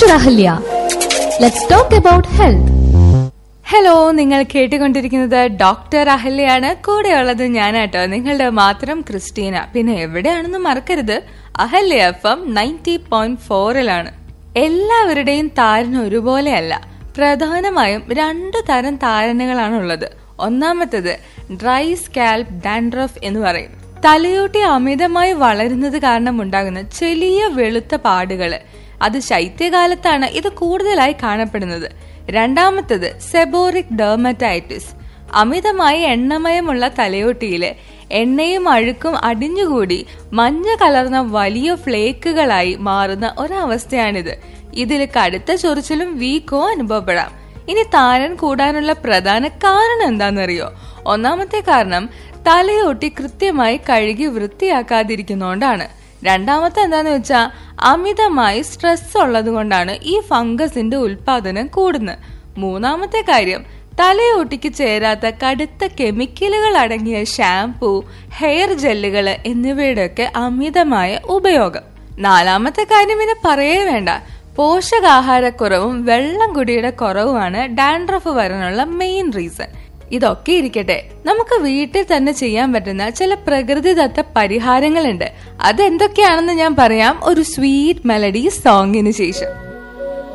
Dr. Ahalya. Let's talk about health. Hello നിങ്ങൾ കേട്ടുകൊണ്ടിരിക്കുന്നത് doctor അഹല്യയാണ് കൂടെയുള്ളത് ഞാനാട്ടോ നിങ്ങളുടെ മാത്രം ക്രിസ്റ്റീന പിന്നെ എവിടെയാണെന്ന് മറക്കരുത് Ahalya F M ninety point ഫോറിലാണ് എല്ലാവരുടെയും താരൻ ഒരുപോലെയല്ല പ്രധാനമായും രണ്ടു തരം താരനുകളാണുള്ളത് ഒന്നാമത്തത് ഡ്രൈ സ്കാൽപ് ഡാൻഡ്രഫ് എന്ന് പറയും തലയോട്ടി അമിതമായി വളരുന്നത് കാരണം ഉണ്ടാകുന്ന ചെറിയ വെളുത്ത പാടുകള് അത് ശൈത്യകാലത്താണ് ഇത് കൂടുതലായി കാണപ്പെടുന്നത് രണ്ടാമത്തത് സെബോറിക് ഡെർമറ്റൈറ്റിസ് അമിതമായി എണ്ണമയമുള്ള തലയോട്ടിയില് എണ്ണയും അഴുക്കും അടിഞ്ഞുകൂടി മഞ്ഞ കലർന്ന വലിയ ഫ്ലേക്കുകളായി മാറുന്ന ഒരവസ്ഥയാണിത് ഇതിൽ കടുത്ത ചൊറിച്ചിലും വീക്കോ അനുഭവപ്പെടാം ഇനി താരൻ കൂടാനുള്ള പ്രധാന കാരണം എന്താണെന്നറിയോ ഒന്നാമത്തെ കാരണം തലയോട്ടി കൃത്യമായി കഴുകി വൃത്തിയാക്കാതിരിക്കുന്നോണ്ടാണ് രണ്ടാമത്തെ എന്താന്ന് വെച്ചാൽ അമിതമായി സ്ട്രെസ് ഉള്ളത് കൊണ്ടാണ് ഈ ഫംഗസിന്റെ ഉൽപാദനം കൂടുന്നത് മൂന്നാമത്തെ കാര്യം തലയോട്ടിക്ക് ചേരാത്ത കടുത്ത കെമിക്കലുകൾ അടങ്ങിയ ഷാംപൂ ഹെയർ ജെല്ലുകൾ എന്നിവയുടെയൊക്കെ അമിതമായ ഉപയോഗം നാലാമത്തെ കാര്യം പിന്നെ പറയേ വേണ്ട പോഷകാഹാരക്കുറവും വെള്ളം കുടിയുടെ കുറവുമാണ് ഡാൻഡ്രഫ് വരാനുള്ള മെയിൻ റീസൺ ഇതൊക്കെ ഇരിക്കട്ടെ നമുക്ക് വീട്ടിൽ തന്നെ ചെയ്യാൻ പറ്റുന്ന ചില പ്രകൃതിദത്ത പരിഹാരങ്ങളുണ്ട് അതെന്തൊക്കെയാണെന്ന് ഞാൻ പറയാം ഒരു സ്വീറ്റ് മെലഡി സോങ്ങിന് ശേഷം